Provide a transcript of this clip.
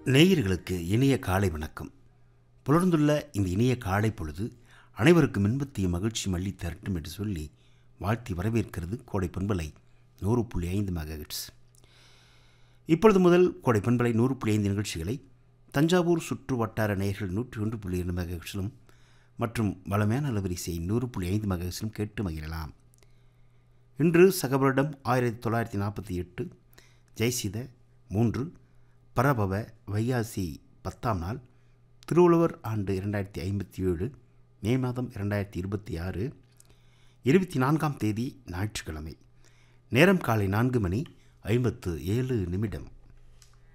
நேயர்களுக்கு இனிய காலை வணக்கம் புலர்ந்துள்ள இந்த இனிய காலை பொழுது அனைவருக்கும் இன்பத்தையும் மகிழ்ச்சி மல்லி தரட்டும் என்று சொல்லி வாழ்த்தி வரவேற்கிறது கோடை பண்பலை நூறு புள்ளி ஐந்து மெகாஹெட்ஸ் இப்பொழுது முதல் கோடை பண்பலை நூறு புள்ளி ஐந்து நிகழ்ச்சிகளை தஞ்சாவூர் சுற்று வட்டார நேயர்கள் நூற்றி ஒன்று புள்ளி இரண்டு மெகாஹெட்ஸிலும் மற்றும் வளமையான அலவரிசை நூறு புள்ளி ஐந்து மெகாஹெட்ஸிலும் கேட்டு மகிழலாம் இன்று சகவரிடம் ஆயிரத்தி தொள்ளாயிரத்தி நாற்பத்தி எட்டு ஜெய்சித மூன்று பரபவ வையாசி பத்தாம் நாள் திருவள்ளுவர் ஆண்டு இரண்டாயிரத்தி ஐம்பத்தி ஏழு மே மாதம் இரண்டாயிரத்தி இருபத்தி ஆறு இருபத்தி நான்காம் தேதி ஞாயிற்றுக்கிழமை நேரம் காலை நான்கு மணி ஐம்பத்து ஏழு நிமிடம்